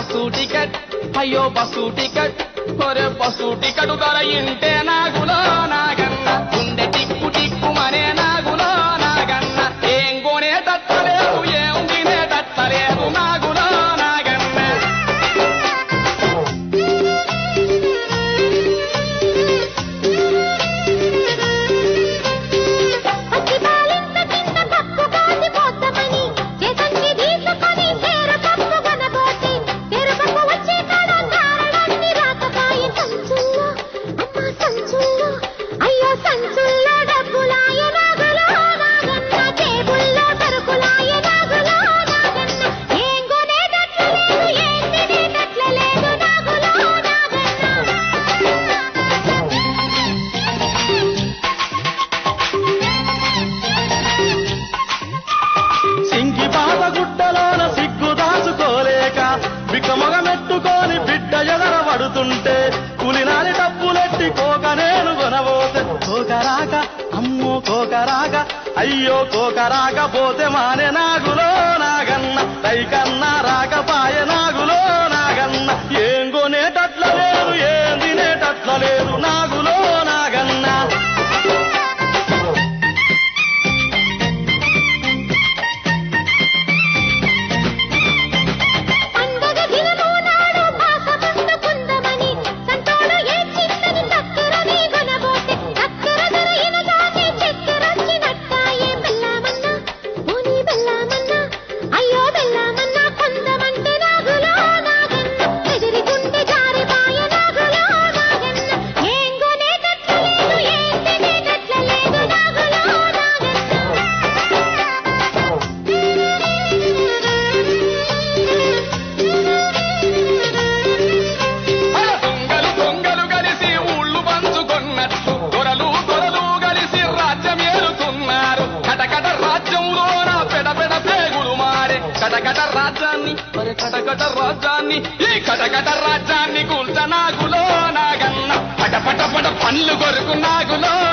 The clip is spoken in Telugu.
బస్సు టికెట్ అయ్యో బస్సు టికెట్ ఒరే బస్సు టికెట్ ధర ఇంటే నాగులో నాగన్న గుండె టిక్కు టిక్కు మనే నాగులో నాగన్న ఏం కొనే తట్టలేదు ఏం తినే తట్టలేదు నాగులో నాగన్న పచ్చి పాలింత కింద కప్పు కాసి పోతామని చేతంగి తీసుకొని తేరు కప్పు కొనబోతే తెరుపకు వచ్చే కాడ తారలన్నీ రాకపాయే సంచుల్లో అమ్మ సంచుల్లో అయ్యో సంచుల్లో డబ్బులాయ నాగులో నాగన్న టేబుల్లో సరుకులాయ నాగులో నాగన్న ఏం కొనేటట్లు లేదు ఏం తినేటట్లు లేదు నాగులో నాగన్న సింగి పాత గుడ్డలోన సిగ్గు దాచుకోలేక బిక్కమొగమెట్టుకొని బిడ్డ ఎదర పడుతుంటే కులినాలి డబ్బులెట్టి కోక నేను కొనబోతే కోకరాక అమ్మో కోకరాక అయ్యో కోకరాక పోతే మానే నాగులో నాగన్న తైకన్నా రాకపాయ నాగులో నాగన్న ఏం కొనేటట్ల లేదు ఏం తినేటట్ల లేదు నాగులో నాగన్న పండగ దినము నాడు భాస పండుకుందమని సంతోడు ఏ చిత్తని చక్కెరని కొనబోతే చక్కెర ధర ఇనగానే చక్కెరొచ్చినట్టాయే బెల్లమన్నా పోనీ బెల్లమన్నా అయ్యో బెల్లమన్నా కొందమంటే నాగులో నాగన్న ఎదిరి గుండె జారిపాయ నాగులో నాగన్న ఏం కొనేటట్లు లేదు ఏం తినేటట్లు లేదు నాగులో దొంగలు దొంగలు కలిసి ఊళ్ళు పంచుకున్నట్టు దొరలు దొరలు కలిసి రాజ్యం ఏలుతున్నారు కటకట రాజ్యంలోన పెడపెడ పేగులు మారే కటకట రాజ్యాన్ని మరి కటకట రాజ్యాన్ని ఈ కటకట రాజ్యాన్ని కూల్చ నాగులో నాగన్న పట పట పట పళ్ళు కొరకు నాగులో